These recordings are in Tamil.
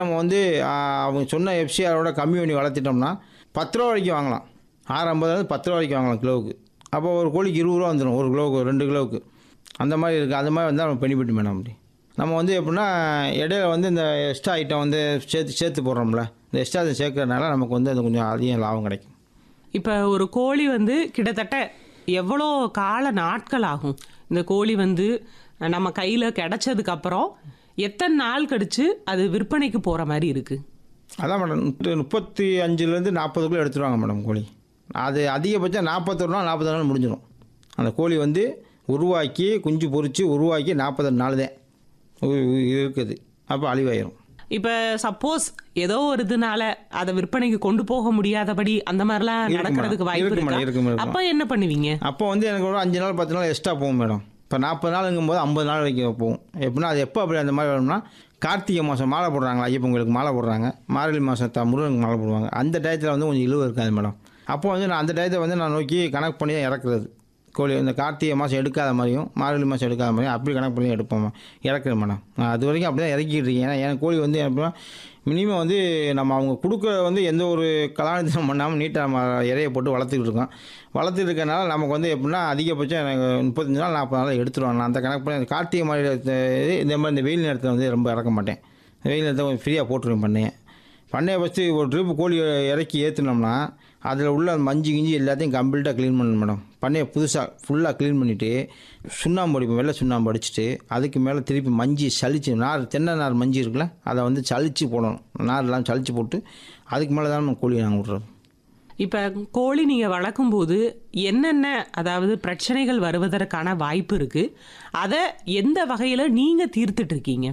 நம்ம வந்து ஆ, அவங்க சொன்ன எஃப்சிஆரோட கம்மி பண்ணி வளர்த்திட்டோம்னா பத்து ரூபா வரைக்கும் வாங்கலாம் ஆறு ஐம்பதுலேருந்து பத்து ரூபா வரைக்கும் வாங்கலாம் கிலோவுக்கு அப்போ ஒரு கோழிக்கு இருபது ரூபா வந்துடும் ஒரு கிலோவுக்கு ரெண்டு கிலோவுக்கு அந்த மாதிரி இருக்குது அந்த மாதிரி வந்தால் நம்ம பெனிஃபிட் மேடம் அப்படி நம்ம வந்து எப்படின்னா இடையில வந்து இந்த எக்ஸ்ட்ரா ஐட்டம் வந்து சேர்த்து சேர்த்து போடுறோம்ல இந்த எக்ஸ்ட்ரா அதை சேர்க்கறதுனால நமக்கு வந்து அது கொஞ்சம் அதிகம் லாபம் கிடைக்கும் இப்போ ஒரு கோழி வந்து கிட்டத்தட்ட எவ்வளோ கால நாட்கள் ஆகும் இந்த கோழி வந்து நம்ம கையில் கிடைச்சதுக்கு அப்புறம் எத்தனை நாள் கழிச்சு அது விற்பனைக்கு போகிற மாதிரி இருக்கு அதான் மேடம் முப்ப- முப்பத்தி அஞ்சுலேருந்து நாற்பதுக்குள்ளே எடுத்துருவாங்க மேடம் கோழி அது அதிகபட்சம் நாற்பத்தொரு நாள் நாற்பது நாள் முடிஞ்சிடும் அந்த கோழி வந்து உருவாக்கி குஞ்சு பொரித்து உருவாக்கி நாற்பது நாள் தான் உ- உ- இருக்குது அப்போ அழிவாயிரும் இப்போ சப்போஸ் ஏதோ ஒரு இதனால அதை விற்பனைக்கு கொண்டு போக முடியாதபடி அந்த மாதிரிலாம் இருக்கு நடக்கிறதுக்கு மேடம். வாய்ப்பு இருக்கு மேடம், இருக்கு இருக்கா மேடம். அப்போ என்ன பண்ணுவீங்க அப்போ வந்து எனக்கு ஒரு அஞ்சு நாள் பத்து நாள் எக்ஸ்ட்ரா போகும் மேடம் இப்போ நாற்பது நாளுங்கும் போது ஐம்பது நாள் வரைக்கும் போகும் எப்படின்னா அது எப்போ அப்படி அந்த மாதிரி வரும்னா கார்த்திகை மாதம் மாலை போடுறாங்க ஐயப்பங்களுக்கு மாலை போடுறாங்க மார்கழி மாதம் த முருகனுக்கு மாலை போடுவாங்க அந்த டயத்தில் வந்து கொஞ்சம் இழுவு இருக்காது மேடம் அப்போ வந்து நான் அந்த டயத்தை வந்து நான் நோக்கி கணக்கு பண்ணி தான் இறக்குறது கோழி இந்த கார்த்திகை மாதம் எடுக்காத மாதிரியும் மார்கழி மாதம் எடுக்காத மாதிரியும் அப்படி கணக்கு பண்ணி எடுப்போம் இறக்குறேன் மேடம் நான் அது வரைக்கும் அப்படி தான் இறக்கிட்டு இருக்கேன் ஏன்னா என் கோழி வந்து எப்படின்னா மினிமம் வந்து நம்ம அவங்க கொடுக்க வந்து எந்த ஒரு கலாநிதம் பண்ணாமல் நீட்டாக நம்ம இறைய போட்டு வளர்த்துக்கிட்டு இருக்கோம் வளர்த்துட்டு இருக்கனால நமக்கு வந்து எப்படின்னா அதிகபட்சம் எனக்கு முப்பத்தஞ்சு நாள் நாற்பது நாள் எடுத்துருவாங்க நான் அந்த கணக்கு பண்ணி கார்த்திகை மாதிரி இது இந்த மாதிரி இந்த வெயில் நேரத்தில் வந்து ரொம்ப இறக்க மாட்டேன் வெயில் நேரத்தை கொஞ்சம் ஃப்ரீயாக போட்டுருவேன் பண்ணையை பண்ணையை ஃபஸ்ட்டு ஒரு ட்ரிப் கோழி இறக்கி ஏற்றுனோம்னா அதில் உள்ள அந்த மஞ்சு கிஞ்சி எல்லாத்தையும் கம்ப்ளீட்டாக க்ளீன் பண்ணணும் மேடம் பண்ணையை புதுசாக ஃபுல்லாக க்ளீன் பண்ணிவிட்டு சுண்ணாம்பு அடிப்போம் வெள்ளை சுண்ணாம்பு அடிச்சுட்டு அதுக்கு மேலே திருப்பி மஞ்சி சலிச்சு நார் தென்னை நார் மஞ்சி இருக்குல்ல அதை வந்து சலிச்சு போடணும் நார்லாம் சலிச்சு போட்டு அதுக்கு மேலே தான் நம்ம கோழியை நாங்கள் விட்றோம் இப்போ கோழி நீங்கள் வளர்க்கும் போது என்னென்ன அதாவது பிரச்சனைகள் வருவதற்கான வாய்ப்பு இருக்கு அதை எந்த வகையில் நீங்கள் தீர்த்துட்டு இருக்கீங்க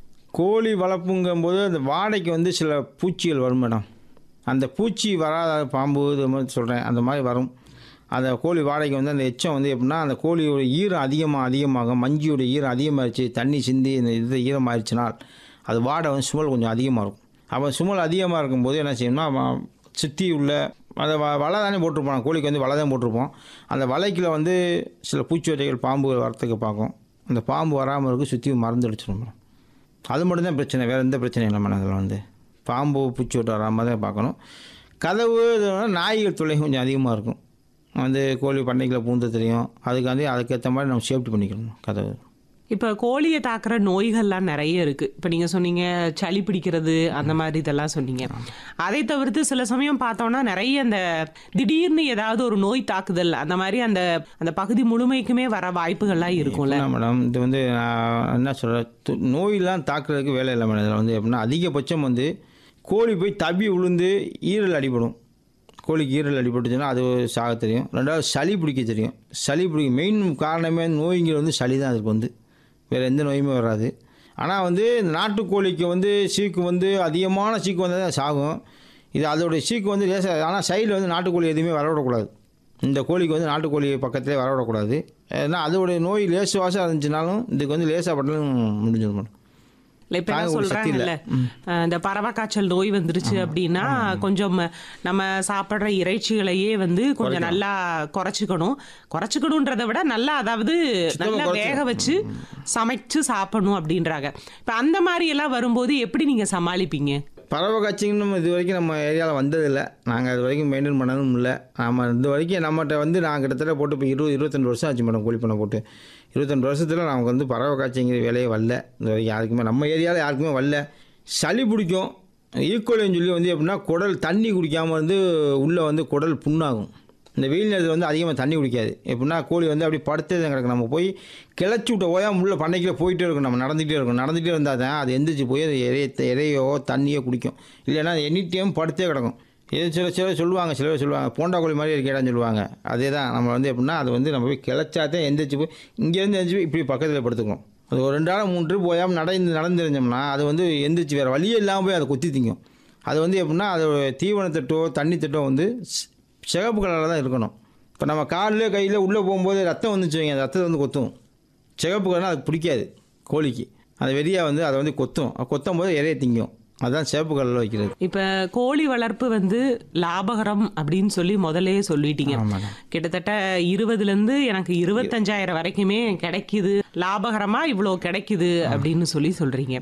கோழி வளர்ப்புங்கும்போது அந்த வாடைக்கு வந்து சில பூச்சிகள் வரும் மேடம் அந்த பூச்சி வராத பாம்பு இது மாதிரி சொல்கிறேன் அந்த மாதிரி வரும் அந்த கோழி வாடைக்கு வந்து அந்த எச்சம் வந்து எப்படின்னா அந்த கோழியோட ஈரம் அதிகமாக அதிகமாகும் மஞ்சியோட ஈரம் அதிகமாகிடுச்சு தண்ணி சிந்தி இந்த இது ஈரமாகிடுச்சுனால் அது வாடை வந்து சுமல் கொஞ்சம் அதிகமாக இருக்கும் அப்போ சுமல் அதிகமாக இருக்கும்போது என்ன செய்யணும்னா அவன் சுற்றி உள்ள அதை வ வலை தானே போட்டிருப்போம் கோழிக்கு வந்து வலை தான் போட்டிருப்போம் அந்த வலைக்குள்ள வந்து சில பூச்சி வகைகள் பாம்பு வரத்துக்கு பார்க்கும் அந்த பாம்பு வராமல் இருக்க சுற்றி மருந்து அடிச்சிடும் மேடம் அது மட்டும்தான் பிரச்சனை வேறு எந்த பிரச்சனையும் இல்லை மேடம் அதில் வந்து பாம்பு பூச்சி விட்டு வராமல் தான் பார்க்கணும் கதவு இதுனா நாய்கள் தொல்லை கொஞ்சம் அதிகமாக இருக்கும் வந்து கோழி பண்ணைக்குள்ள பூந்து தெரியும் அதுக்காண்டி அதுக்கேற்ற மாதிரி நம்ம சேஃப்டி பண்ணிக்கணும் கதவு இப்போ கோழியை தாக்குற நோய்கள்லாம் நிறைய இருக்கு இப்போ நீங்க சொன்னீங்க சளி பிடிக்கிறது அந்த மாதிரி இதெல்லாம் சொன்னீங்க அதை தவிர்த்து சில சமயம் பார்த்தோம்னா நிறைய அந்த திடீர்னு ஏதாவது ஒரு நோய் தாக்குதல் அந்த மாதிரி அந்த அந்த பகுதி முழுமைக்குமே வர வாய்ப்புகள்லாம் இருக்கும்ல என்ன மேடம் இது வந்து நான் என்ன சொல்கிறேன் நோயெலாம் தாக்குறதுக்கு வேலை இல்லை மேடம் இதில் வந்து எப்படின்னா அதிகபட்சம் வந்து கோழி போய் தப்பி விழுந்து ஈரல் அடிபடும் கோழிக்கு ஈரல் அடிபட்டுச்சுன்னா அது சாக தெரியும் ரெண்டாவது சளி பிடிக்க தெரியும் சளி பிடிக்க மெயின் காரணமே நோய்ங்க வந்து சளி தான் அதுக்கு வந்து வேறு எந்த நோயுமே வராது ஆனால் வந்து இந்த நாட்டுக்கோழிக்கு வந்து சீக்கு வந்து அதிகமான சீக்கு வந்தால் தான் சாகும் இது அதோடைய சீக்கு வந்து லேசாக ஆனால் சைடில் வந்து நாட்டுக்கோழி எதுவுமே வரவிடக்கூடாது இந்த கோழிக்கு வந்து நாட்டுக்கோழி பக்கத்திலே வரவிடக்கூடாது ஏன்னா அதோடைய நோய் லேசு வாசம் இருந்துச்சுனாலும் இதுக்கு வந்து லேசாக பட்டாலும் முடிஞ்சிடும் மேடம் இல்ல இப்ப என்ன தாங்க ஒரு சக்தி இல்ல. சொல்றாங்கல்ல அஹ் இந்த பறவை காய்ச்சல் நோய் வந்துருச்சு அப்படின்னா கொஞ்சம் நம்ம சாப்பிடுற இறைச்சிகளையே வந்து கொஞ்சம் நல்லா குறைச்சிக்கணும் குறைச்சிக்கணுன்றதை விட நல்லா அதாவது நல்லா வேக வச்சு சமைச்சு சாப்பிடணும் அப்படின்றாங்க இப்ப அந்த மாதிரி எல்லாம் வரும்போது எப்படி நீங்க சமாளிப்பீங்க பறவை காய்ச்சிங்கன்னு நம்ம இது வரைக்கும் நம்ம ஏரியாவில் வந்ததில்லை நாங்கள் அது வரைக்கும் மெயின்டைன் பண்ணதும் இல்லை நம்ம இந்த வரைக்கும் நம்மகிட்ட வந்து நான் கிட்டத்தட்ட போட்டு இப்போ இருபது இருபத்தெண்டு வருஷம் ஆச்சு மேடம் கோழி பண்ணை போட்டு இருபத்தெண்டு வருஷத்தில் நமக்கு வந்து பறவை காய்ச்சிங்கிற வேலையே வரல இந்த வரைக்கும் யாருக்குமே நம்ம ஏரியாவில் யாருக்குமே வரல சளி பிடிக்கும் ஈக்குவலின்னு சொல்லி வந்து எப்படின்னா குடல் தண்ணி குடிக்காமல் வந்து உள்ளே வந்து குடல் புண்ணாகும் இந்த வெயில் நேரத்தில் வந்து அதிகமாக தண்ணி குடிக்காது எப்படின்னா கோழி வந்து அப்படி படுத்தே தான் கிடக்கும் நம்ம போய் கிளச்சி விட்ட ஓயாம உள்ள பண்ணைக்குள்ள போயிட்டே இருக்கும் நம்ம நடந்துகிட்டே இருக்கும் நடந்துகிட்டே இருந்தால் தான் அது எந்திரிச்சு போய் அது இறைய இறையோ தண்ணியோ குடிக்கும் இல்லைன்னா எனி டைம் படுத்தே கிடக்கும் இது சில சில சொல்லுவாங்க சில பேர் சொல்லுவாங்க போண்டா கோழி மாதிரி இருக்கேடான்னு சொல்லுவாங்க அதே தான் நம்ம வந்து எப்படின்னா அது வந்து நம்ம போய் கிளச்சா தான் எந்திரிச்சு போய் இங்கேருந்து எந்திரிச்சு போய் இப்படி பக்கத்தில் படுத்துக்கணும் அது ஒரு ரெண்டு நாள் மூணு ட்ரிப் போயாமல் நடந்து நடந்துருந்தோம்னா அது வந்து எந்திரிச்சு வேறு வழியே இல்லாமல் போய் அதை கொத்தி திங்கும் அது வந்து எப்படின்னா அதோட தீவனத்தட்டோ தண்ணி தட்டோ வந்து சி- சிகப்பு கலரில் தான் இருக்கணும் இப்போ நம்ம காலில் கையில் உள்ளே போகும்போது ரத்தம் வந்துச்சு வைங்க அந்த ரத்தத்தை வந்து கொத்தும் சிகப்பு கலர்னா அதுக்கு பிடிக்காது கோழிக்கு அந்த வெறியாக வந்து அதை வந்து கொத்தும் அது கொத்தும் போது இறைய திங்கும் அதுதான் சிவப்பு கலரில் வைக்கிறது இப்ப கோழி வளர்ப்பு வந்து லாபகரம் அப்படின்னு சொல்லி முதல்லயே சொல்லிட்டீங்க ஆமாம் கிட்டத்தட்ட இருபதுல இருந்து எனக்கு இருபத்தஞ்சாயிரம் வரைக்குமே கிடைக்குது லாபகரமா இவ்வளோ கிடைக்குது அப்படின்னு சொல்லி சொல்றீங்க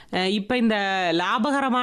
அஹ் இப்ப இந்த லாபகரமான